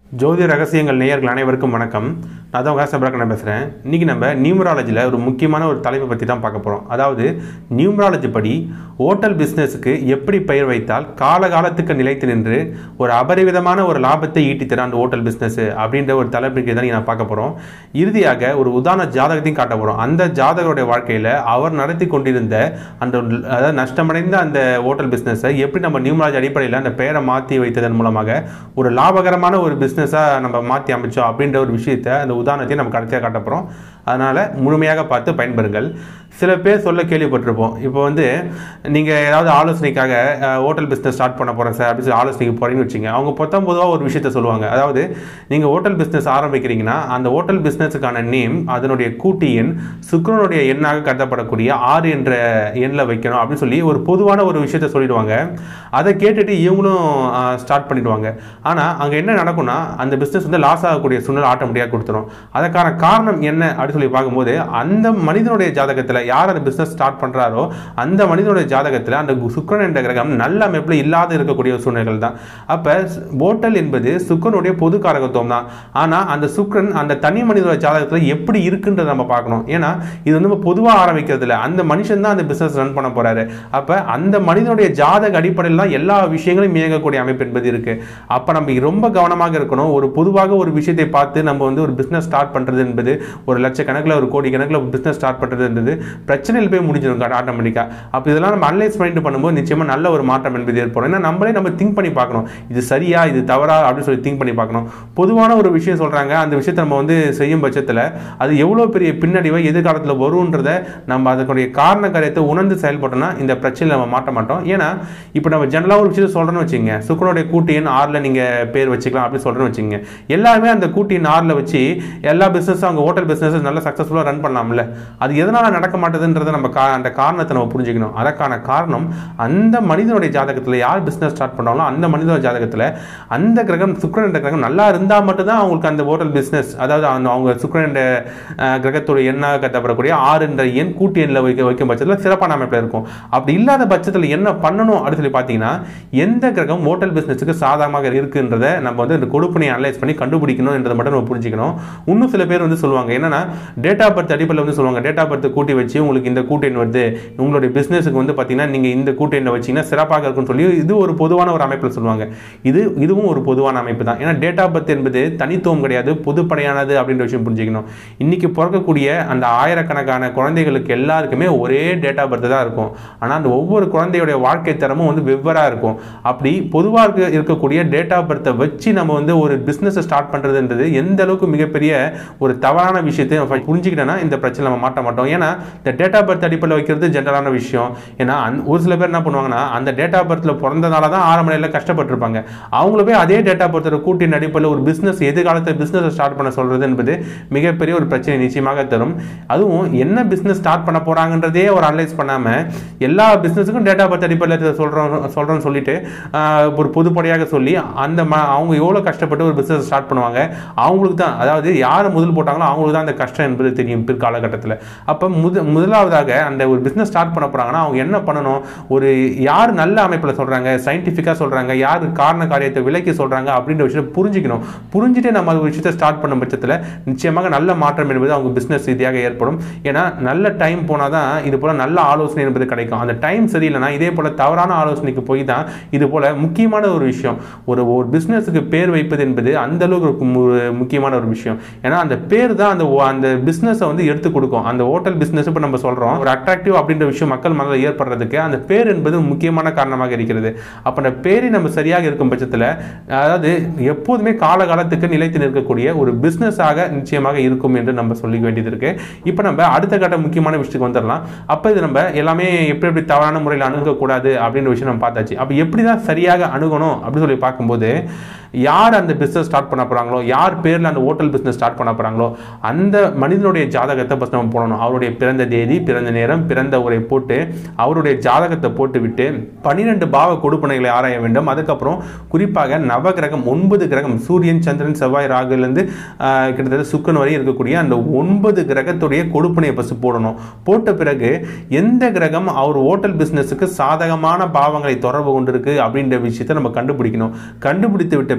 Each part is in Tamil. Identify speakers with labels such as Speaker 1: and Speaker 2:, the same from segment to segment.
Speaker 1: ஜோதி ரகசியங்கள் நேயர்கள் அனைவருக்கும் வணக்கம் நான் தான் உகாசபிரகன் பேசுகிறேன் இன்றைக்கி நம்ம நியூமராலஜியில் ஒரு முக்கியமான ஒரு தலைப்பை பற்றி தான் பார்க்க போகிறோம் அதாவது நியூமராலஜி படி ஹோட்டல் பிஸ்னஸுக்கு எப்படி பெயர் வைத்தால் காலகாலத்துக்கு நிலைத்து நின்று ஒரு அபரிவிதமான ஒரு லாபத்தை ஈட்டித்தர அந்த ஹோட்டல் பிஸ்னஸ் அப்படின்ற ஒரு தலைப்புக்கு தான் நான் பார்க்க போகிறோம் இறுதியாக ஒரு உதாரண ஜாதகத்தையும் காட்ட போகிறோம் அந்த ஜாதகருடைய வாழ்க்கையில் அவர் நடத்தி கொண்டிருந்த அந்த அதாவது நஷ்டமடைந்த அந்த ஹோட்டல் பிஸ்னஸை எப்படி நம்ம நியூமராலஜி அடிப்படையில் அந்த பெயரை மாற்றி வைத்ததன் மூலமாக ஒரு லாபகரமான ஒரு பிஸ்னஸாக நம்ம மாற்றி அமைச்சோம் அப்படின்ற ஒரு விஷயத்தை அந்த உதாரணத்தையும் நம்ம கடைசியாக காட்ட போகிறோம் அதனால் முழுமையாக பார்த்து பயன்பெறுங்கள் சில பேர் சொல்ல கேள்விப்பட்டிருப்போம் இப்போ வந்து நீங்கள் ஏதாவது ஆலோசனைக்காக ஹோட்டல் பிஸ்னஸ் ஸ்டார்ட் பண்ண போகிறேன் சார் அப்படின்னு சொல்லி ஆலோசனைக்கு போகிறீங்கன்னு வச்சுங்க அவங்க பொத்தம் பொதுவாக ஒரு விஷயத்த சொல்லுவாங்க அதாவது நீங்கள் ஹோட்டல் பிஸ்னஸ் ஆரம்பிக்கிறீங்கன்னா அந்த ஹோட்டல் பிஸ்னஸுக்கான நேம் அதனுடைய கூட்டி எண் சுக்கிரனுடைய எண்ணாக கருதப்படக்கூடிய ஆறு என்ற எண்ணில் வைக்கணும் அப்படின்னு சொல்லி ஒரு பொதுவான ஒரு விஷயத்த சொல்லிடுவாங்க அதை கேட்டுட்டு இவங்களும் ஸ்டார்ட் பண்ணிடுவாங்க ஆனால் அங்கே என்ன நடக்கும்னா அந்த பிஸ்னஸ் வந்து லாஸ் ஆகக்கூடிய சூழ்நிலை ஆட்டோமேட்டிக்காக கொடுத்துரும் அதற்கான காரணம் என்ன அப்படின்னு சொல்லி பார்க்கும்போது அந்த மனிதனுடைய ஜாதகத்தில் யார் அந்த பிஸ்னஸ் ஸ்டார்ட் பண்ணுறாரோ அந்த மனிதனுடைய ஜாதகத்தில் அந்த சுக்கரன் என்ற கிரகம் நல்ல அமைப்பில் இல்லாத இருக்கக்கூடிய ஒரு சூழ்நிலைகள் தான் அப்போ ஹோட்டல் என்பது சுக்கரனுடைய பொது காரகத்துவம் தான் ஆனால் அந்த சுக்கரன் அந்த தனி மனிதனுடைய ஜாதகத்தில் எப்படி இருக்குன்றதை நம்ம பார்க்கணும் ஏன்னா இது வந்து நம்ம பொதுவாக ஆரம்பிக்கிறது இல்லை அந்த மனுஷன் தான் அந்த பிஸ்னஸ் ரன் பண்ண போறாரு அப்போ அந்த மனிதனுடைய ஜாதக அடிப்படையில் தான் எல்லா விஷயங்களும் இயங்கக்கூடிய அமைப்பு என்பது இருக்கு அப்போ நம்ம ரொம்ப கவனமாக இருக்கணும் ஒரு பொதுவாக ஒரு விஷயத்தை பார்த்து நம்ம வந்து ஒரு பிஸ்னஸ் ஸ்டார்ட் பண்ணுறது என்பது ஒரு லட்சக்கணக்கில் ஒரு கோடி கணக்கில் பிஸ்னஸ் ஸ்டார்ட் பண்ணுறது என்பது பிரச்சனையில் போய் முடிஞ்சிடும் ஆட்டோமேட்டிக்காக அப்போ இதெல்லாம் நம்ம அனலைஸ் பண்ணிட்டு பண்ணும்போது நிச்சயமாக நல்ல ஒரு மாற்றம் என்பது ஏற்படும் ஏன்னா நம்மளே நம்ம திங்க் பண்ணி பார்க்கணும் இது சரியா இது தவறா அப்படின்னு சொல்லி திங்க் பண்ணி பார்க்கணும் பொதுவான ஒரு விஷயம் சொல்கிறாங்க அந்த விஷயத்தை நம்ம வந்து செய்யும் பட்சத்தில் அது எவ்வளோ பெரிய பின்னடைவை எதிர்காலத்தில் வரும்ன்றத நம்ம அதனுடைய காரண காரியத்தை உணர்ந்து செயல்பட்டோம்னா இந்த பிரச்சனையில் நம்ம மாட்ட மாட்டோம் ஏன்னா இப்போ நம்ம ஜெனரலாக ஒரு விஷயத்தை சொல்கிறோன்னு வச்சுங்க சுக்கரனுடைய கூட்டு எண் ஆறில் நீங்கள் பேர் வச்சுக்கலாம் அப்படின்னு சொல்கிறேன்னு வச்சுங்க எல்லாருமே அந்த கூட்டு எண் ஆறில் வச்சு எல்லா பிஸ்னஸும் அவங்க ஹோட்டல் பிஸ்னஸ் நல்லா சக்ஸஸ்ஃபுல்லாக ரன் பண்ணலாம்ல அது எதனால் நடக்க மாட்டேதுன்றதை நம்ம கா அந்த காரணத்தை நம்ம புரிஞ்சுக்கணும் அதற்கான காரணம் அந்த மனிதனுடைய ஜாதகத்தில் யார் பிஸ்னஸ் ஸ்டார்ட் பண்ணுறாங்களோ அந்த மனிதனுடைய ஜாதகத்தில் அந்த கிரகம் சுக்கரன் என்ற கிரகம் நல்லா இருந்தால் மட்டும்தான் அவங்களுக்கு அந்த ஹோட்டல் பிஸ்னஸ் அதாவது அந்த அவங்க சுக்கரன் என்ற கிரகத்துடைய எண்ணாக கருதப்படக்கூடிய ஆறு என்ற எண் கூட்டு எண்ணில் வைக்க வைக்கும் பட்சத்தில் சிறப்பான அமைப்பில் இருக்கும் அப்படி இல்லாத பட்சத்தில் என்ன பண்ணணும் அப்படின்னு சொல்லி பார்த்தீங்கன்னா எந்த கிரகம் ஹோட்டல் பிஸ்னஸுக்கு சாதகமாக இருக்குன்றத நம்ம வந்து இந்த கொடுப்பனையை அனலைஸ் பண்ணி கண்டுபிடிக்கணும் என்றதை மட்டும் நம்ம புரிஞ்சுக்கணும் இன்னும் சில பேர் வந்து சொல்லுவாங்க என்னன்னா டேட் ஆஃப் பர்த் அடிப்படையில் வந்து சொல்லுவாங்க டேட் ஆஃப் பர்த் கூட்டி வச்சு உங்களுக்கு இந்த கூட்டெண் வருது உங்களுடைய பிஸ்னஸுக்கு வந்து பார்த்தீங்கன்னா நீங்கள் இந்த கூட்டெண்ணை வச்சிங்கன்னா சிறப்பாக இருக்கும்னு சொல்லி இது ஒரு பொதுவான ஒரு அமைப்பில் சொல்லுவாங்க இது இதுவும் ஒரு பொதுவான அமைப்பு தான் ஏன்னா டேட் ஆஃப் பர்த் என்பது தனித்துவம் கிடையாது பொதுப்படையானது அப்படின்ற விஷயம் புரிஞ்சுக்கணும் இன்னைக்கு பிறக்கக்கூடிய அந்த ஆயிரக்கணக்கான குழந்தைகளுக்கு எல்லாருக்குமே ஒரே டேட் ஆஃப் பர்த் தான் இருக்கும் ஆனால் அந்த ஒவ்வொரு குழந்தையுடைய வாழ்க்கை தரமும் வந்து வெவ்வேறாக இருக்கும் அப்படி பொதுவாக இருக்கக்கூடிய டேட் ஆஃப் பர்த்தை வச்சு நம்ம வந்து ஒரு பிஸ்னஸை ஸ்டார்ட் பண்ணுறதுன்றது எந்த அளவுக்கு மிகப்பெரிய ஒரு தவறான விஷயத்தை நம்ம புரிஞ்சுக்கிட்டோன்னா இந்த பிரச்சனை நம்ம மாட்ட மாட்டோம் ஏன்னா இந்த டேட் ஆஃப் பர்த் அடிப்படையில் வைக்கிறது ஜென்ரலான விஷயம் ஏன்னா ஒரு சில பேர் என்ன பண்ணுவாங்கன்னா அந்த டேட் ஆஃப் பர்த்தில் பிறந்தனால தான் ஆரம்ப நிலையில் கஷ்டப்பட்டிருப்பாங்க அவங்கள போய் அதே டேட் ஆஃப் பர்த்தோட கூட்டின் அடிப்படையில் ஒரு பிஸ்னஸ் எதிர்காலத்தில் பிஸ்னஸை ஸ்டார்ட் பண்ண சொல்கிறது என்பது மிகப்பெரிய ஒரு பிரச்சனை நிச்சயமாக தரும் அதுவும் என்ன பிஸ்னஸ் ஸ்டார்ட் பண்ண போகிறாங்கன்றதே ஒரு அனலைஸ் பண்ணாமல் எல்லா பிஸ்னஸுக்கும் டேட் ஆஃப் பர்த் அடிப்படையில் சொல்கிறோம் சொல்கிறோன்னு சொல்லிட்டு ஒரு பொதுப்படையாக சொல்லி அந்த ம அவங்க எவ்வளோ கஷ்டப்பட்டு ஒரு பிஸ்னஸ் ஸ்டார்ட் பண்ணுவாங்க அவங்களுக்கு தான் அதாவது யார் முதல் போட்டாங்களோ அவங்களுக்கு தான் அந்த கஷ்டம் என்பது தெரியும் பிற்காலகட்டத்தில் அப்போ முத முதலாவதாக அந்த ஒரு பிஸ்னஸ் ஸ்டார்ட் பண்ண போகிறாங்கன்னா அவங்க என்ன பண்ணணும் ஒரு யார் நல்ல அமைப்பில் சொல்கிறாங்க சயின்டிஃபிக்காக சொல்கிறாங்க யார் காரண காரியத்தை விலைக்கு சொல்கிறாங்க அப்படின்ற விஷயத்தை புரிஞ்சுக்கணும் புரிஞ்சுட்டு நம்ம ஒரு விஷயத்தை ஸ்டார்ட் பண்ண பட்சத்தில் நிச்சயமாக நல்ல மாற்றம் என்பது அவங்க பிஸ்னஸ் ரீதியாக ஏற்படும் ஏன்னா நல்ல டைம் போனால் தான் இது போல் நல்ல ஆலோசனை என்பது கிடைக்கும் அந்த டைம் சரியில்லைனா இதே போல் தவறான ஆலோசனைக்கு போய் தான் இது போல் முக்கியமான ஒரு விஷயம் ஒரு ஒரு பிஸ்னஸுக்கு பேர் வைப்பது என்பது அந்த அளவுக்கு ஒரு முக்கியமான ஒரு விஷயம் ஏன்னா அந்த பேர் தான் அந்த அந்த பிஸ்னஸை வந்து எடுத்து கொடுக்கும் அந்த ஹோட்டல் பிஸ்னஸ் இப்போ நம்ம சொல்கிறோம் ஒரு அட்ராக்டிவ் அப்படின்ற விஷயம் மக்கள் மனதில் ஏற்படுறதுக்கு அந்த பேர் என்பது முக்கியமான காரணமாக இருக்கிறது அப்போ அந்த பேரை நம்ம சரியாக இருக்கும் பட்சத்தில் அதாவது எப்போதுமே காலகாலத்துக்கு நிலைத்து நிற்கக்கூடிய ஒரு பிஸ்னஸாக நிச்சயமாக இருக்கும் என்று நம்ம சொல்லிக்க வேண்டியது இருக்கு இப்போ நம்ம அடுத்த கட்ட முக்கியமான விஷயத்துக்கு வந்துடலாம் அப்போ இது நம்ம எல்லாமே எப்படி எப்படி தவறான முறையில் அணுகக்கூடாது அப்படின்ற விஷயம் நம்ம பார்த்தாச்சு அப்போ எப்படி தான் சரியாக அணுகணும் அப்படின்னு சொல்லி பார்க்கும்போது யார் அந்த பிஸ்னஸ் ஸ்டார்ட் பண்ண போகிறாங்களோ யார் பேரில் அந்த ஹோட்டல் பிஸ்னஸ் ஸ்டார்ட் பண்ண போகிறாங்களோ அந்த மனிதனுடைய ஜாதகத்தை ஃபஸ்ட் நம்ம போடணும் அவருடைய பிறந்த தேதி பிறந்த நேரம் பிறந்த உரை போட்டு அவருடைய ஜாதகத்தை போட்டு விட்டு பன்னிரெண்டு பாவ கொடுப்பனைகளை ஆராய வேண்டும் அதுக்கப்புறம் குறிப்பாக நவகிரகம் ஒன்பது கிரகம் சூரியன் சந்திரன் செவ்வாய் ராகுலேருந்து கிட்டத்தட்ட சுக்கன் வரை இருக்கக்கூடிய அந்த ஒன்பது கிரகத்துடைய கொடுப்பனையை ஃபஸ்ட்டு போடணும் போட்ட பிறகு எந்த கிரகம் அவர் ஹோட்டல் பிஸ்னஸுக்கு சாதகமான பாவங்களை தொடர்பு கொண்டிருக்கு அப்படின்ற விஷயத்தை நம்ம கண்டுபிடிக்கணும் கண்டுபிடித்து விட்ட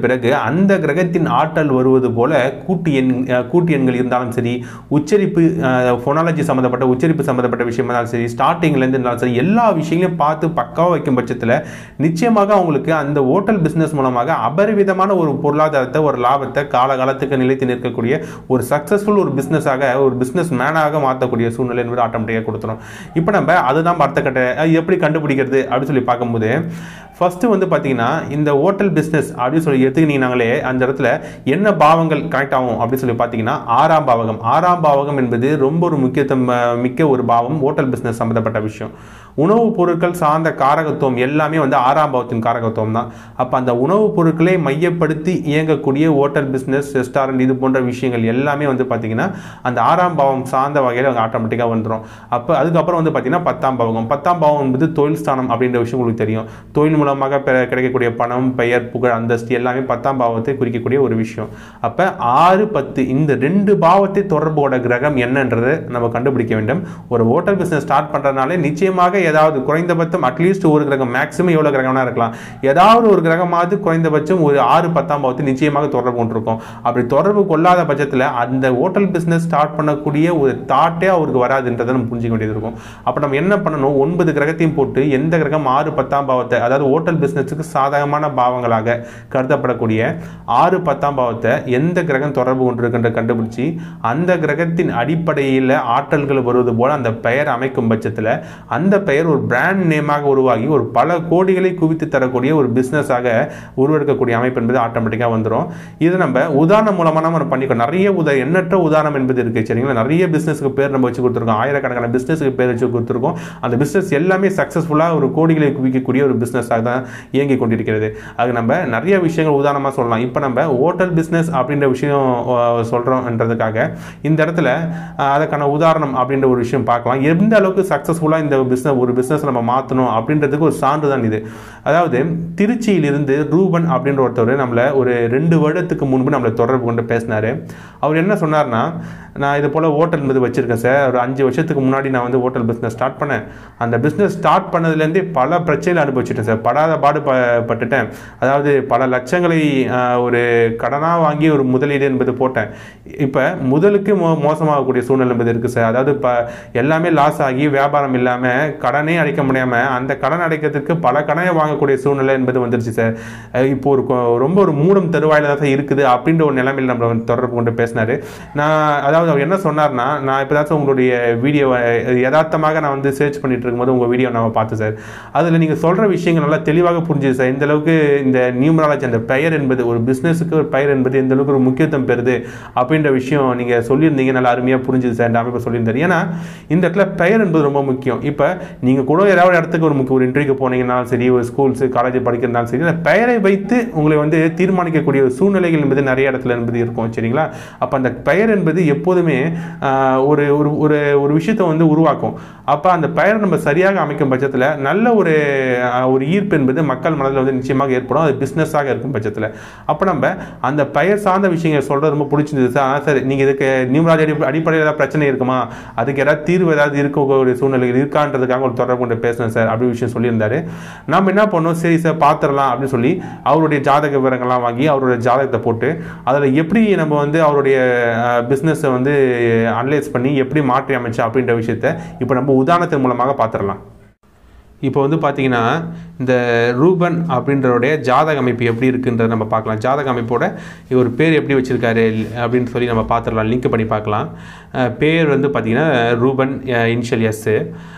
Speaker 1: பிறகு அந்த கிரகத்தின் ஆற்றல் வருவது போல கூட்டு எண் அஹ், கூட்டு எண்கள் இருந்தாலும் சரி உச்சரிப்பு ஃபொனாலஜி சம்மந்தப்பட்ட உச்சரிப்பு சம்மந்தப்பட்ட விஷயமா இருந்தாலும் சரி ஸ்டார்டிங்லேருந்து இருந்தாலும் சரி எல்லா விஷயங்களையும் பார்த்து பக்காவாக வைக்கும் பட்சத்தில் நிச்சயமாக அவங்களுக்கு அந்த ஹோட்டல் பிஸ்னஸ் மூலமாக அபரிவிதமான ஒரு பொருளாதாரத்தை ஒரு லாபத்தை காலகாலத்துக்கு நிலைத்து நிற்கக்கூடிய ஒரு சக்ஸஸ்ஃபுல் ஒரு பிஸ்னஸாக ஒரு பிஸ்னஸ் மேனாக மாற்றக்கூடிய சூழ்நிலை என்பது ஆட்டோமேட்டிக்காக கொடுத்துரும் இப்போ நம்ம அதுதான் அடுத்த கட்ட அது எப்படி கண்டுபிடிக்கிறது அப்படின்னு சொல்லி பார்க்கும்போது ஃபர்ஸ்ட் வந்து பார்த்தீங்கன்னா இந்த ஹோட்டல் பிஸ்னஸ் அப்படின்னு சொல்லி எடுத்துக்கிட்டீங்கனாங்களே அந்த இடத்துல என்ன பாவங்கள் கனெக்ட் ஆகும் அப்படின்னு சொல்லி பார்த்தீங்கன்னா ஆறாம் பாவகம் ஆறாம் பாவகம் என்பது ரொம்ப ஒரு முக்கியத்துவம் அஹ், மிக்க ஒரு பாவம் ஹோட்டல் பிஸ்னஸ் சம்மந்தப்பட்ட விஷயம் உணவுப் பொருட்கள் சார்ந்த காரகத்துவம் எல்லாமே வந்து ஆறாம் பாவத்தின் காரகத்துவம் தான் அப்போ அந்த உணவுப் பொருட்களை மையப்படுத்தி இயங்கக்கூடிய ஹோட்டல் பிஸ்னஸ் ரெஸ்டாரண்ட் இது போன்ற விஷயங்கள் எல்லாமே வந்து பார்த்தீங்கன்னா அந்த ஆறாம் பாவம் சார்ந்த வகையில் அவங்க ஆட்டோமேட்டிக்காக வந்துடும் அப்போ அதுக்கப்புறம் வந்து பார்த்தீங்கன்னா பத்தாம் பாவகம் பத்தாம் பாவம் என்பது தொழில் ஸ்தானம் அப்படின்ற விஷயம் உங்களுக்கு தெரியும் தொழில் மூலமாக பெற- கிடைக்கக்கூடிய பணம் பெயர் புகழ் அந்தஸ்து எல்லாமே பத்தாம் பாவத்தை குறிக்கக்கூடிய ஒரு விஷயம் அப்போ ஆறு பத்து இந்த ரெண்டு பாவத்தை தொடர்போட கிரகம் என்னன்றதை நம்ம கண்டுபிடிக்க வேண்டும் ஒரு ஹோட்டல் பிஸ்னஸ் ஸ்டார்ட் பண்ணுறதுனாலே நிச்சயமாக ஏதாவது குறைந்தபட்சம் அட்லீஸ்ட் ஒரு கிரகம் மேக்ஸிமம் எவ்வளோ கிரகம்னா இருக்கலாம் ஏதாவது ஒரு கிரகமாவது குறைந்தபட்சம் ஒரு ஆறு பத்தாம் பாவத்தை நிச்சயமாக தொடர்பு கொண்டிருக்கும் அப்படி தொடர்பு கொள்ளாத பட்சத்தில் அந்த ஹோட்டல் பிஸ்னஸ் ஸ்டார்ட் பண்ணக்கூடிய ஒரு தாட்டே அவருக்கு வராதுன்றதை நம்ம புரிஞ்சுக்க வேண்டியது இருக்கும் அப்போ நம்ம என்ன பண்ணணும் ஒன்பது கிரகத்தையும் போட்டு எந்த கிரகம் ஆறு பத்தாம் பாவத்தை அதாவது ஹோட்டல் பிஸ்னஸுக்கு சாதகமான பாவங்களாக கருதப்படக்கூடிய ஆறு பத்தாம் பாவத்தை எந்த கிரகம் தொடர்பு கொண்டிருக்கின்ற கண்டுபிடிச்சி அந்த கிரகத்தின் அடிப்படையில் ஆற்றல்கள் வருவது போல அந்த பெயர் அமைக்கும் பட்சத்தில் அந்த பெயர் ஒரு பிராண்ட் நேமாக உருவாகி ஒரு பல கோடிகளை குவித்து தரக்கூடிய ஒரு பிஸ்னஸாக உருவெடுக்கக்கூடிய அமைப்பு என்பது ஆட்டோமேட்டிக்காக வந்துடும் இது நம்ம உதாரணம் மூலமாக நம்ம பண்ணிக்கணும் நிறைய உத எண்ணற்ற உதாரணம் என்பது இருக்குது சரிங்களா நிறைய பிஸ்னஸுக்கு பேர் நம்ம வச்சு கொடுத்துருக்கோம் ஆயிரக்கணக்கான பிஸ்னஸுக்கு பேர் வச்சு கொடுத்துருக்கோம் அந்த பிஸ்னஸ் எல்லாமே சக்ஸஸ்ஃபுல்லாக ஒரு கோடிகளை குவிக்கக்கூடிய ஒரு பிஸ்னஸாக தான் இயங்கி கொண்டிருக்கிறது அது நம்ம நிறைய விஷயங்கள் உதாரணமாக சொல்லலாம் இப்போ நம்ம ஹோட்டல் பிஸ்னஸ் அப்படின்ற விஷயம் அஹ், சொல்றோம்ன்றதுக்காக இந்த இடத்துல அஹ், அதுக்கான உதாரணம் அப்படின்ற ஒரு விஷயம் பார்க்கலாம் எந்த அளவுக்கு சக்ஸஸ்ஃபுல்லாக இந்த பிஸ்னஸ் ஒரு பிஸ்னஸ் நம்ம மாற்றணும் அப்படின்றதுக்கு ஒரு சான்று தான் இது அதாவது திருச்சியிலிருந்து ரூபன் அப்படின்ற ஒருத்தவர் நம்மளை ஒரு ரெண்டு வருடத்துக்கு முன்பு நம்மளை தொடர்பு கொண்டு பேசினாரு அவர் என்ன சொன்னார்னா நான் இது போல் ஹோட்டல் மீது வச்சுருக்கேன் சார் ஒரு அஞ்சு வருஷத்துக்கு முன்னாடி நான் வந்து ஹோட்டல் பிஸ்னஸ் ஸ்டார்ட் பண்ணேன் அந்த பிஸ்னஸ் ஸ்டார்ட் பண்ணதுலேருந்தே பல பிரச்சனைகள் அனுபவிச்சிட்டேன் சார் படாத பாடு ப பட்டுட்டேன் அதாவது பல லட்சங்களை ஆஹ், ஒரு கடனாக வாங்கி ஒரு முதலீடு என்பது போட்டேன் இப்போ முதலுக்கு மோ மோசமாகக்கூடிய சூழ்நிலை என்பது இருக்குது சார் அதாவது இப்போ எல்லாமே லாஸ் ஆகி வியாபாரம் இல்லாமல் கடனே அடைக்க முடியாமல் அந்த கடன் அடைக்கிறதுக்கு பல கடனை வாங்கக்கூடிய சூழ்நிலை என்பது வந்துருச்சு சார் அஹ், இப்போ ஒரு கொ- ரொம்ப ஒரு மூடம் தருவாயில் தான் சார் இருக்குது அப்படின்ற ஒரு நிலைமையில் நம்ம வந்து தொடர்பு கொண்டு பேசினாரு நான் அதாவது அவர் என்ன சொன்னார்னா நான் இப்போதாச்சும் உங்களுடைய வீடியோவை யதார்த்தமாக நான் வந்து சர்ச் பண்ணிட்டு இருக்கும்போது உங்கள் வீடியோ நான் பார்த்தேன் சார் அதில் நீங்கள் சொல்கிற விஷயங்கள் நல்லா தெளிவாக புரிஞ்சுது சார் இந்த அளவுக்கு இந்த நியூமராலஜி அந்த பெயர் என்பது ஒரு பிஸ்னஸுக்கு ஒரு பெயர் என்பது எந்த அளவுக்கு ஒரு முக்கியத்துவம் பெறுது அப்படின்ற விஷயம் நீங்கள் சொல்லியிருந்தீங்க நல்லா அருமையாக புரிஞ்சுது சார் இந்த அமைப்பு சொல்லியிருந்தாரு ஏன்னா இந்த இடத்துல பெயர் என்பது ரொம்ப முக்கியம் இப்போ நீங்கள் கூட ஏதாவது இடத்துக்கு ஒரு முக்கிய ஒரு இன்டர்வியூக்கு போனீங்கன்னாலும் சரி ஒரு ஸ்கூல்ஸு காலேஜ் படிக்கிறதுனாலும் சரி அந்த பெயரை வைத்து உங்களை வந்து தீர்மானிக்கக்கூடிய ஒரு சூழ்நிலைகள் என்பது நிறைய இடத்துல என்பது இருக்கும் சரிங்களா அப்போ அந்த பெயர் என்பது எப்போதுமே ஆஹ், ஒரு ஒரு ஒரு ஒரு விஷயத்தை வந்து உருவாக்கும் அப்போ அந்த பெயரை நம்ம சரியாக அமைக்கும் பட்சத்தில் நல்ல ஒரு ஆஹ், ஒரு ஈர்ப்பு என்பது மக்கள் மனதில் வந்து நிச்சயமாக ஏற்படும் அது பிஸ்னஸாக இருக்கும் பட்சத்தில் அப்போ நம்ம அந்த பெயர் சார்ந்த விஷயங்கள் சொல்கிறது ரொம்ப பிடிச்சிருந்தது சார் ஆனால் சார் நீங்கள் இதுக்கு நியூமராஜ் அடி அடிப்படையில் ஏதாவது பிரச்சனை இருக்குமா அதுக்கு ஏதாவது தீர்வு ஏதாவது இருக்கக்கூடிய சூழ்நிலை இருக்கான்றதுக்காக ஒரு தொடர்பு கொண்டு பேசினேன் சார் அப்படி விஷயம் சொல்லியிருந்தாரு நம்ம என்ன பண்ணோம் சரி சார் பார்த்துடலாம் அப்படின்னு சொல்லி அவருடைய ஜாதக விவரங்கள்லாம் வாங்கி அவருடைய ஜாதகத்தை போட்டு அதில் எப்படி நம்ம வந்து அவருடைய பிஸ்னஸை வந்து அனலைஸ் பண்ணி எப்படி மாற்றி அமைச்சா அப்படின்ற விஷயத்த இப்போ நம்ம உதாரணத்தின் மூலமாக பார்த்துடலாம் இப்போ வந்து பார்த்தீங்கன்னா இந்த ரூபன் அப்படின்றவருடைய ஜாதக அமைப்பு எப்படி இருக்குன்றத நம்ம பார்க்கலாம் ஜாதக அமைப்போட இவர் பேர் எப்படி வச்சிருக்காரு அப்படின்னு சொல்லி நம்ம பார்த்துடலாம் லிங்க் பண்ணி பார்க்கலாம் அஹ் பேர் வந்து பார்த்தீங்கன்னா ரூபன் இனிஷியல் எஸ்ஸு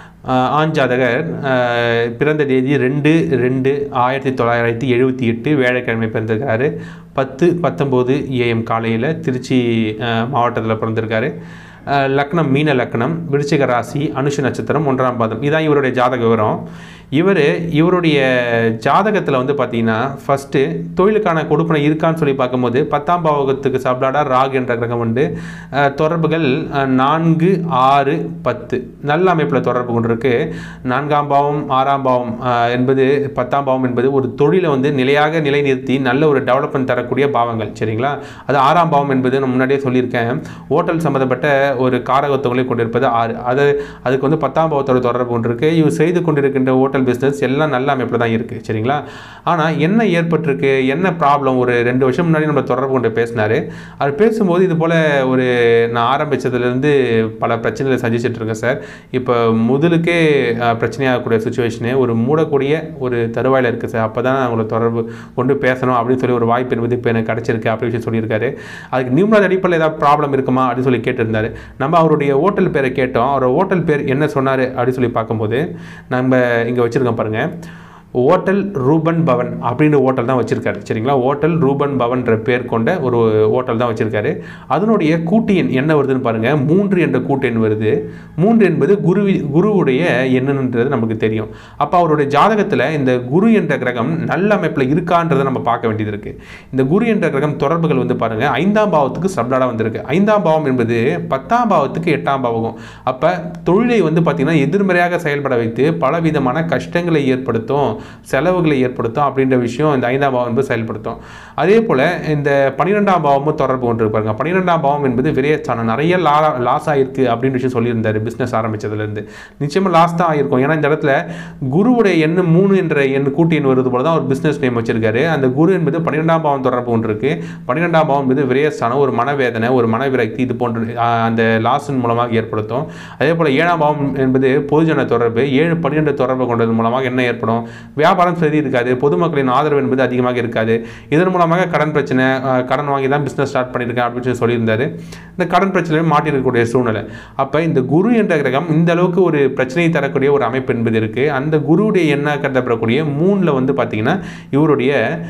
Speaker 1: ஆண் ஜாதகர் அஹ், பிறந்த தேதி ரெண்டு ரெண்டு ஆயிரத்தி தொள்ளாயிரத்தி எழுபத்தி எட்டு வேலைக்கிழமை பிறந்திருக்காரு பத்து பத்தொம்போது ஏஎம் காலையில் திருச்சி மாவட்டத்தில் பிறந்திருக்காரு அஹ், லக்னம் மீன லக்னம் விருச்சிக ராசி அனுஷ நட்சத்திரம் ஒன்றாம் பாதம் இதான் இவருடைய ஜாதக விவரம் இவர் இவருடைய ஜாதகத்தில் வந்து பார்த்தீங்கன்னா ஃபஸ்ட்டு தொழிலுக்கான கொடுப்பனை இருக்கான்னு சொல்லி பார்க்கும்போது பத்தாம் பாவகத்துக்கு சப்ளாடா ராக் என்ற கிரகம் உண்டு அஹ், தொடர்புகள் அஹ், நான்கு ஆறு பத்து நல்ல அமைப்பில் தொடர்பு கொண்டிருக்கு நான்காம் பாவம் ஆறாம் பாவம் அஹ், என்பது பத்தாம் பாவம் என்பது ஒரு தொழிலை வந்து நிலையாக நிலைநிறுத்தி நல்ல ஒரு டெவலப்மெண்ட் தரக்கூடிய பாவங்கள் சரிங்களா அது ஆறாம் பாவம் என்பது நான் முன்னாடியே சொல்லியிருக்கேன் ஹோட்டல் சம்மந்தப்பட்ட ஒரு காரகத்துவங்களை கொண்டிருப்பது ஆறு அது அதுக்கு வந்து பத்தாம் பாவத்தோட தொடர்பு கொண்டிருக்கு இவர் செய்து கொண்டிருக்கின்ற ஹோட்டல் ஹோட்டல் பிஸ்னஸ் எல்லாம் நல்ல அமைப்பில் தான் இருக்குது சரிங்களா ஆனால் என்ன ஏற்பட்டிருக்கு என்ன ப்ராப்ளம் ஒரு ரெண்டு வருஷம் முன்னாடி நம்ம தொடர்பு கொண்டு பேசினார் அவர் பேசும்போது இது போல் ஒரு நான் ஆரம்பித்ததுலேருந்து பல பிரச்சனைகளை சந்திச்சிட்டு இருக்கேன் சார் இப்போ முதலுக்கே அஹ், பிரச்சனையாகக்கூடிய சுச்சுவேஷனு ஒரு மூடக்கூடிய ஒரு தருவாயில் இருக்குது சார் அப்போ தான் நான் உங்களை தொடர்பு கொண்டு பேசணும் அப்படின்னு சொல்லி ஒரு வாய்ப்பு என்பது இப்போ எனக்கு கிடச்சிருக்கு அப்படி விஷயம் சொல்லியிருக்காரு அதுக்கு நியூமராஜ் அடிப்படையில் ஏதாவது ப்ராப்ளம் இருக்குமா அப்படின்னு சொல்லி கேட்டிருந்தாரு நம்ம அவருடைய ஹோட்டல் பேரை கேட்டோம் அவர் ஹோட்டல் பேர் என்ன சொன்னார் அப்படின்னு சொல்லி பார்க்கும்போது நம்ம இங்கே வச்சுருக்கோம் பாருங்கள் ஹோட்டல் ரூபன் பவன் அப்படின்ற ஹோட்டல் தான் வச்சிருக்காரு சரிங்களா ஹோட்டல் ரூபன் பவன்ற பேர் கொண்ட ஒரு ஹோட்டல் தான் வச்சிருக்காரு அதனுடைய கூட்டு எண் என்ன வருதுன்னு பாருங்க மூன்று என்ற கூட்டு எண் வருது மூன்று என்பது குரு குருவுடைய எண்ணுன்றது நமக்கு தெரியும் அப்போ அவருடைய ஜாதகத்தில் இந்த குரு என்ற கிரகம் நல்ல அமைப்பில் இருக்கான்றதை நம்ம பார்க்க வேண்டியது இருக்கு இந்த குரு என்ற கிரகம் தொடர்புகள் வந்து பாருங்க ஐந்தாம் பாவத்துக்கு சப்ளாடாக வந்திருக்கு ஐந்தாம் பாவம் என்பது பத்தாம் பாவத்துக்கு எட்டாம் பாவகம் அப்போ தொழிலை வந்து பார்த்தீங்கன்னா எதிர்மறையாக செயல்பட வைத்து பலவிதமான கஷ்டங்களை ஏற்படுத்தும் செலவுகளை ஏற்படுத்தும் அப்படின்ற விஷயம் இந்த ஐந்தாம் பாவம் என்பது செயல்படுத்தும் அதே போல் இந்த பன்னிரெண்டாம் பாவமும் தொடர்பு கொண்டு பாருங்க பன்னிரெண்டாம் பாவம் என்பது விரயஸ்தானம் நிறைய லா லாஸ் ஆயிருக்கு அப்படின்னு விஷயம் சொல்லியிருந்தாரு பிஸ்னஸ் ஆரம்பிச்சதுலேருந்து நிச்சயமாக லாஸ் தான் ஆயிருக்கும் ஏன்னா இந்த இடத்துல குருவுடைய எண்ணு மூணு என்ற எண் கூட்டி எண் வருது போல தான் ஒரு பிஸ்னஸ் நேம் வச்சிருக்காரு அந்த குரு என்பது பன்னிரெண்டாம் பாவம் தொடர்பு கொண்டு இருக்கு பன்னிரெண்டாம் பாவம் என்பது விரயஸ்தானம் ஒரு மனவேதனை ஒரு மனவிரக்தி இது போன்ற ஆஹ், அந்த லாஸின் மூலமாக ஏற்படுத்தும் அதே போல் ஏழாம் பாவம் என்பது பொதுஜன தொடர்பு ஏழு பன்னிரெண்டு தொடர்பு கொண்டது மூலமாக என்ன ஏற்படும் வியாபாரம் சரி இருக்காது பொதுமக்களின் ஆதரவு என்பது அதிகமாக இருக்காது இதன் மூலமாக கடன் பிரச்சனை ஆஹ், கடன் வாங்கி தான் பிஸ்னஸ் ஸ்டார்ட் பண்ணியிருக்கேன் அப்படின்னு சொல்லி சொல்லியிருந்தாரு இந்த கடன் பிரச்சனையும் மாட்டிருக்கக்கூடிய சூழ்நிலை அப்போ இந்த குரு என்ற கிரகம் இந்த அளவுக்கு ஒரு பிரச்சனையை தரக்கூடிய ஒரு அமைப்பு என்பது இருக்குது அந்த குருவுடைய எண்ண கருதப்படக்கூடிய மூணில் வந்து பார்த்தீங்கன்னா இவருடைய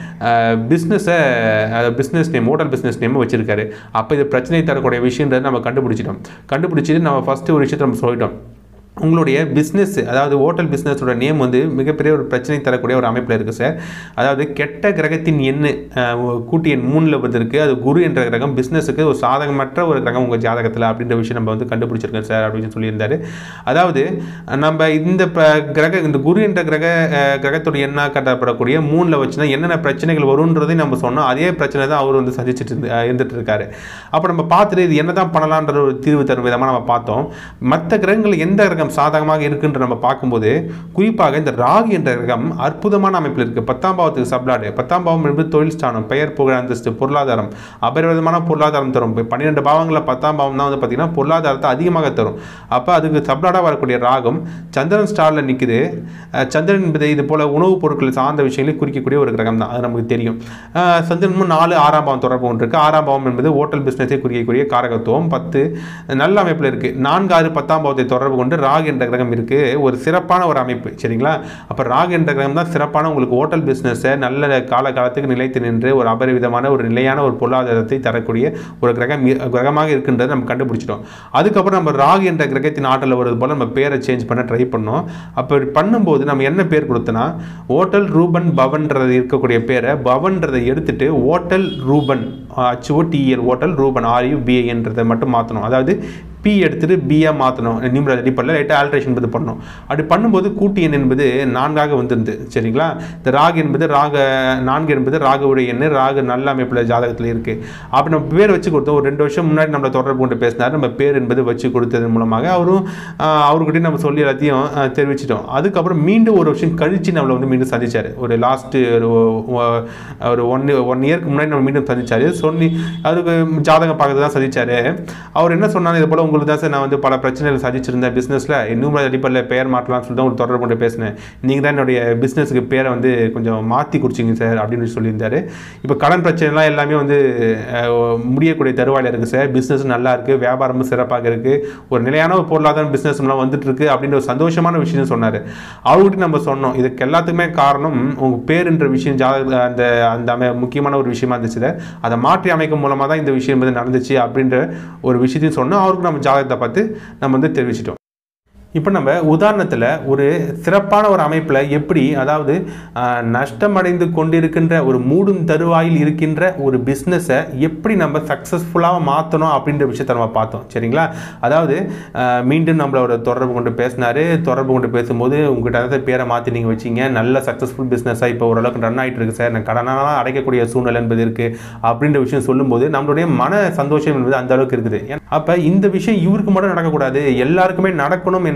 Speaker 1: பிஸ்னஸை business name hotel business name வச்சிருக்காரு அப்போ இது பிரச்சனை தரக்கூடிய விஷயன்றதை நம்ம கண்டுபிடிச்சிட்டோம் கண்டுபிடிச்சிட்டு நம்ம ஃபஸ்ட்டு ஒரு விஷயத்தை நம்ம சொல்லிட்டோம் உங்களுடைய பிஸ்னஸ் அதாவது ஹோட்டல் பிஸ்னஸோட நேம் வந்து மிகப்பெரிய ஒரு பிரச்சனை தரக்கூடிய ஒரு அமைப்பில் இருக்குது சார் அதாவது கெட்ட கிரகத்தின் எண்ணு அஹ், கூட்டு எண் மூணில் வந்திருக்கு அது குரு என்ற கிரகம் பிஸ்னஸுக்கு ஒரு சாதகமற்ற ஒரு கிரகம் உங்கள் ஜாதகத்தில் அப்படின்ற விஷயம் நம்ம வந்து கண்டுபிடிச்சிருக்கோம் சார் அப்படின்னு சொல்லியிருந்தாரு அதாவது நம்ம இந்த ப- கிரக இந்த குரு என்ற கிரக அஹ், கிரகத்தோட எண்ணா கட்டப்படக்கூடிய மூணில் வச்சுன்னா என்னென்ன பிரச்சனைகள் வரும்ன்றதையும் நம்ம சொன்னோம் அதே பிரச்சனை தான் அவர் வந்து சந்திச்சுட்டு இருந்து- அஹ், இருந்துட்டு இருக்காரு அப்போ நம்ம பார்த்துட்டு இது என்னதான் பண்ணலான்ற ஒரு தீர்வு தரும் விதமாக நம்ம பார்த்தோம் மற்ற கிரகங்கள் எந்த கிரகம் சாதகமாக இருக்குன்ற நம்ம பார்க்கும்போது குறிப்பாக இந்த ராகு என்ற கிரகம் அற்புதமான அமைப்பில் இருக்குது பத்தாம் பாவத்துக்கு சப்ளாடு பத்தாம் பாவம் என்பது தொழில் ஸ்தானம் பெயர் புகழ் அந்தஸ்து பொருளாதாரம் அபரிவிதமான பொருளாதாரம் தரும் இப்போ பன்னிரெண்டு பாவங்களில் பத்தாம் பாவம் தான் வந்து பார்த்தீங்கன்னா பொருளாதாரத்தை அதிகமாக தரும் அப்போ அதுக்கு சப்ளாடாக வரக்கூடிய ராகம் சந்திரன் ஸ்டாரில் நிற்குது அஹ் சந்திரன் என்பது இது போல உணவுப் பொருட்கள் சார்ந்த விஷயங்களை குறிக்கக்கூடிய ஒரு கிரகம் தான் அது நமக்கு தெரியும் அஹ் சந்திரனும் நாலு ஆறாம் பாவம் தொடர்பு கொண்டு இருக்கு ஆறாம் பாவம் என்பது ஹோட்டல் பிஸ்னஸை குறிக்கக்கூடிய காரகத்துவம் பத்து நல்ல அமைப்பில் இருக்குது நான்கு ஆறு பத்தாம் பாவத்தை தொடர்பு கொண்டு ராகு என்ற கிரகம் இருக்குது ஒரு சிறப்பான ஒரு அமைப்பு சரிங்களா அப்போ ராகு என்ற கிரகம் தான் சிறப்பான உங்களுக்கு ஹோட்டல் பிஸ்னஸை நல்ல காலகாலத்துக்கு நிலைத்து நின்று ஒரு அபரிவிதமான ஒரு நிலையான ஒரு பொருளாதாரத்தை தரக்கூடிய ஒரு கிரகம் இ- கிரகமாக இருக்கின்றதை நம்ம கண்டுபிடிச்சிட்டோம் அதுக்கப்புறம் நம்ம ராகு என்ற கிரகத்தின் ஆற்றலில் வருது போல் நம்ம பேரை சேஞ்ச் பண்ண ட்ரை பண்ணோம் அப்படி பண்ணும்போது நம்ம என்ன பேர் கொடுத்தோன்னா ஹோட்டல் ரூபன் பவன்றது இருக்கக்கூடிய பேரை பவன்றதை எடுத்துட்டு hotel Ruban H O T L hotel Ruban R U பிஏன்றதை மட்டும் மாற்றணும் அதாவது பி எடுத்துட்டு பியா மாற்றணும் நிமிட அடிப்படையில் லைட்டாக ஆல்ட்ரேஷன் என்பது பண்ணணும் அப்படி பண்ணும்போது கூட்டு எண் என்பது நான்காக வந்திருந்து சரிங்களா இந்த ராகு என்பது ராக நான்கு என்பது ராகுவுடைய எண் ராகு நல்ல அமைப்பில் ஜாதகத்தில் இருக்குது அப்படி நம்ம பேர் வச்சு கொடுத்தோம் ஒரு ரெண்டு வருஷம் முன்னாடி நம்மளை தொடர்பு கொண்டு பேசினார் நம்ம பேர் என்பது வச்சு கொடுத்ததன் மூலமாக அவரும் ஆஹ், அவர்கிட்டயும் நம்ம சொல்லி எல்லாத்தையும் ஆஹ், தெரிவிச்சிட்டோம் அதுக்கப்புறம் மீண்டும் ஒரு வருஷம் கழிச்சு நம்மளை வந்து மீண்டும் சந்திச்சார் ஒரு லாஸ்ட்டு ஒரு ஒ- ஒரு ஒன் ஒன் இயர்க்கு முன்னாடி நம்ம மீண்டும் சந்திச்சார் சொல்லி அதுக்கு ஜாதகம் பார்க்கறது தான் சந்திச்சார் அவர் என்ன சொன்னார் இது போல் உங்களுக்கு தான் சார் நான் வந்து பல பிரச்சனைகள் சந்திச்சிருந்தேன் பிஸ்னஸில் இன்னும் அடிப்படையில் பெயர் மாற்றலாம்னு சொல்லி தான் உங்களுக்கு தொடர்பு கொண்டு பேசினேன் நீங்கள் தான் என்னுடைய பிஸ்னஸுக்கு பேரை வந்து கொஞ்சம் மாற்றி குடிச்சிங்க சார் அப்படின்னு சொல்லியிருந்தாரு இப்போ கடன் பிரச்சனைலாம் எல்லாமே வந்து அஹ், முடியக்கூடிய தருவாயில் இருக்குது சார் பிஸ்னஸ் நல்லா இருக்குது வியாபாரமும் சிறப்பாக இருக்குது ஒரு நிலையான ஒரு பொருளாதார பிஸ்னஸ்லாம் வந்துட்டு இருக்கு அப்படின்ற ஒரு சந்தோஷமான விஷயம் சொன்னார் அவர்கிட்ட நம்ம சொன்னோம் இதுக்கு எல்லாத்துக்குமே காரணம் உங்கள் பேருன்ற விஷயம் ஜாதக அந்த அந்த அமை முக்கியமான ஒரு விஷயமா இருந்துச்சு சார். அதை மாற்றி அமைக்கும் மூலமாக தான் இந்த விஷயம் வந்து நடந்துச்சு அப்படின்ற ஒரு விஷயத்தையும் சொன்னோம் அவருக்கு நம்ம ஜாதகத்தை பார்த்து நம்ம வந்து தெரிவிச்சிட்டோம் இப்போ நம்ம உதாரணத்தில் ஒரு சிறப்பான ஒரு அமைப்பில் எப்படி அதாவது ஆஹ், நஷ்டமடைந்து கொண்டிருக்கின்ற ஒரு மூடும் தருவாயில் இருக்கின்ற ஒரு பிஸ்னஸை எப்படி நம்ம சக்ஸஸ்ஃபுல்லாக மாற்றணும் அப்படின்ற விஷயத்தை நம்ம பார்த்தோம் சரிங்களா அதாவது ஆஹ், மீண்டும் நம்மளோட தொடர்பு கொண்டு பேசினாரு தொடர்பு கொண்டு பேசும்போது உங்கள்கிட்ட தான் பேரை மாற்றி நீங்கள் வச்சீங்க நல்ல சக்ஸஸ்ஃபுல் பிஸ்னஸாக இப்போ ஓரளவுக்கு ரன் ஆகிட்டு இருக்கு சார் நான் கடனாலாம் அடைக்கக்கூடிய சூழ்நிலை என்பது இருக்குது அப்படின்ற விஷயம் சொல்லும்போது நம்மளுடைய மன சந்தோஷம் என்பது அந்த அளவுக்கு இருக்குது அப்போ இந்த விஷயம் இவருக்கு மட்டும் நடக்கக்கூடாது எல்லாருக்குமே நடக்கணும் என்பது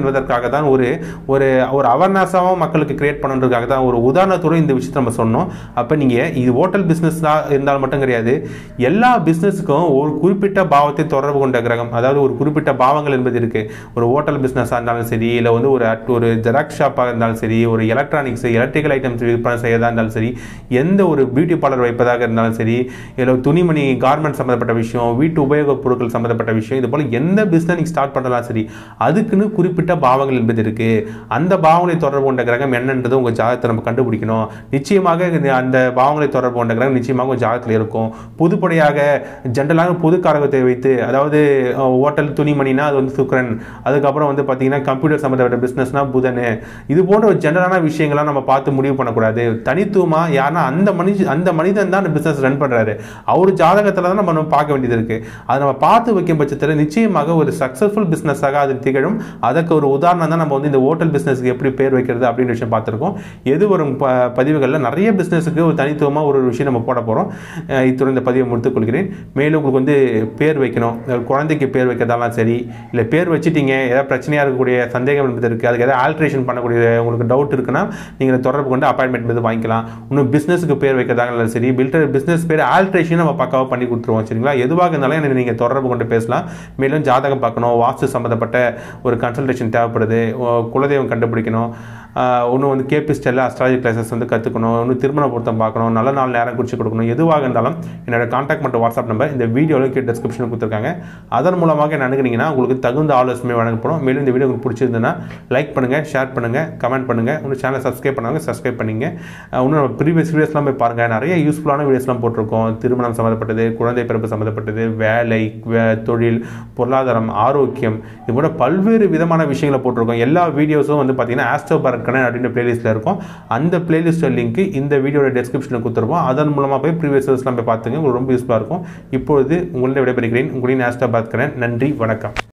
Speaker 1: என்பதற்காக தான் ஒரு ஒரு ஒரு அவேர்னஸாகவும் மக்களுக்கு கிரியேட் பண்ணுறதுக்காக தான் ஒரு உதாரணத்தோடு இந்த விஷயத்தை நம்ம சொன்னோம் அப்போ நீங்கள் இது ஹோட்டல் பிஸ்னஸாக இருந்தால் மட்டும் கிடையாது எல்லா பிஸ்னஸுக்கும் ஒரு குறிப்பிட்ட பாவத்தை தொடர்பு கொண்ட கிரகம் அதாவது ஒரு குறிப்பிட்ட பாவங்கள் என்பது இருக்குது ஒரு ஹோட்டல் பிஸ்னஸாக இருந்தாலும் சரி இல்லை வந்து ஒரு அட்- ஒரு ஜெராக்ஸ் ஷாப்பாக இருந்தாலும் சரி ஒரு எலக்ட்ரானிக்ஸ் எலக்ட்ரிக்கல் ஐட்டம்ஸ் விற்பனை செய்யறதா இருந்தாலும் சரி எந்த ஒரு பியூட்டி பார்லர் வைப்பதாக இருந்தாலும் சரி இல்லை துணிமணி கார்மெண்ட் சம்மந்தப்பட்ட விஷயம் வீட்டு உபயோகப் பொருட்கள் சம்மந்தப்பட்ட விஷயம் இது போல் எந்த பிஸ்னஸ் நீங்கள் ஸ்டார்ட் பண்ணலாம் சரி அதுக்குன்னு குறிப்பிட்ட பாவங்கள் என்பது இருக்குது அந்த பாவங்களை தொடர்பு கொண்ட கிரகம் என்னன்றது உங்கள் ஜாதகத்தை நம்ம கண்டுபிடிக்கணும் நிச்சயமாக இது அந்த பாவங்களை தொடர்பு கொண்ட கிரகம் நிச்சயமாக உங்கள் ஜாதகத்தில் இருக்கும் பொதுப்படையாக ஜென்ரலாக பொது காரகத்தை வைத்து அதாவது அஹ், ஹோட்டல் துணிமணினா அது வந்து சுக்கரன் அதுக்கப்புறம் வந்து பார்த்தீங்கன்னா கம்ப்யூட்டர் சம்மந்தப்பட்ட பிஸ்னஸ்னா புதன் இது போன்ற ஒரு ஜென்ரலான விஷயங்கள்லாம் நம்ம பார்த்து முடிவு பண்ணக்கூடாது தனித்துவமாக யாருன்னா அந்த மனித அந்த மனிதன் தான் அந்த பிஸ்னஸ் ரன் பண்ணுறாரு அவர் ஜாதகத்தில் தான் நம்ம நம்ம பார்க்க வேண்டியது இருக்குது அதை நம்ம பார்த்து வைக்கும் பட்சத்தில் நிச்சயமாக ஒரு சக்ஸஸ்ஃபுல் பிஸ்னஸாக அது திகழும் அதற்கு ஒரு உதாரணம் தான் நம்ம வந்து இந்த ஹோட்டல் பிஸ்னஸ்க்கு எப்படி பேர் வைக்கிறது அப்படின்ற விஷயம் பார்த்துருக்கோம் எது வரும் ப பதிவுகளில் நிறைய பிஸ்னஸுக்கு ஒரு தனித்துவமாக ஒரு விஷயம் நம்ம போட போகிறோம் இத்துடன் இந்த பதிவை முடித்துக் கொள்கிறேன் மேலும் உங்களுக்கு வந்து பேர் வைக்கணும் அஹ் குழந்தைக்கு பேர் வைக்கிறதாலாம் சரி இல்லை பேர் வச்சுட்டீங்க ஏதாவது பிரச்சனையாக இருக்கக்கூடிய சந்தேகம் என்பது இருக்குது அதுக்கு ஏதாவது ஆல்ட்ரேஷன் பண்ணக்கூடிய உங்களுக்கு டவுட் இருக்குன்னா நீங்கள் தொடர்பு கொண்டு அப்பாயின்மெண்ட் வந்து வாங்கிக்கலாம் இன்னும் பிஸ்னஸுக்கு பேர் வைக்கிறதாக இருந்தாலும் சரி பில்டர் பிஸ்னஸ் பேர் ஆல்ட்ரேஷன் நம்ம பக்காவாக பண்ணி கொடுத்துருவோம் சரிங்களா எதுவாக இருந்தாலும் எனக்கு நீங்கள் தொடர்பு கொண்டு பேசலாம் மேலும் ஜாதகம் பார்க்கணும் வாஸ்து சம்மந்தப்பட்ட ஒரு கன்சல்டேஷன் தேவைப்படுது ஓ, குலதெய்வம் கண்டுபிடிக்கணும் இன்னும் வந்து கேபிஸ்டெல்லாம் அஸ்ட்ராலஜி கிளாஸஸ் வந்து கற்றுக்கணும் இன்னும் திருமண பொருத்தம் பார்க்கணும் நல்ல நாள் நேரம் குறித்து கொடுக்கணும் எதுவாக இருந்தாலும் என்னோட கான்டாக்ட் மற்றும் வாட்ஸ்அப் நம்பர் இந்த வீடியோவில் கீழே டிஸ்கிரிப்ஷனில் கொடுத்துருக்காங்க அதன் மூலமாக என்ன அணுகுனீங்கன்னா உங்களுக்கு தகுந்த ஆலோசனை வழங்கப்படும் மேலும் இந்த வீடியோ உங்களுக்கு பிடிச்சிருந்ததுன்னா லைக் பண்ணுங்கள் ஷேர் பண்ணுங்கள் கமெண்ட் பண்ணுங்கள் இன்னும் சேனலை சப்ஸ்கிரைப் பண்ணாங்க சப்ஸ்கிரைப் பண்ணிங்க அஹ் இன்னும் நம்ம ப்ரீவியஸ் வீடியோஸ்லாம் போய் பாருங்கள் நிறைய யூஸ்ஃபுல்லான வீடியோஸ்லாம் போட்டிருக்கோம் திருமணம் சம்மந்தப்பட்டது குழந்தை பிறப்பு சம்மந்தப்பட்டது வேலை வே- தொழில் பொருளாதாரம் ஆரோக்கியம் இது போல பல்வேறு விதமான விஷயங்களை போட்டிருக்கோம் எல்லா வீடியோஸும் வந்து பார்த்தீங்கன்னா ஆஸ்ட்ரோ பரக்கணன் அப்படின்ற பிளேலிஸ்ட்டில் இருக்கும் அந்த பிளேலிஸ்ட் லிங்க் இந்த வீடியோட டெஸ்கிரிப்ஷனில் கொடுத்துருப்போம் அதன் மூலமாக போய் ப்ரீவியஸ் வீடியோஸ்லாம் போய் பார்த்துங்க உங்களுக்கு ரொம்ப யூஸ்ஃபுல்லாக இருக்கும் இப்பொழுது உங்களிடம் விடைபெறுகிறேன் உங்களின் ஆஸ்ட்ரோ பார்க்கிறேன் நன்றி வணக்கம்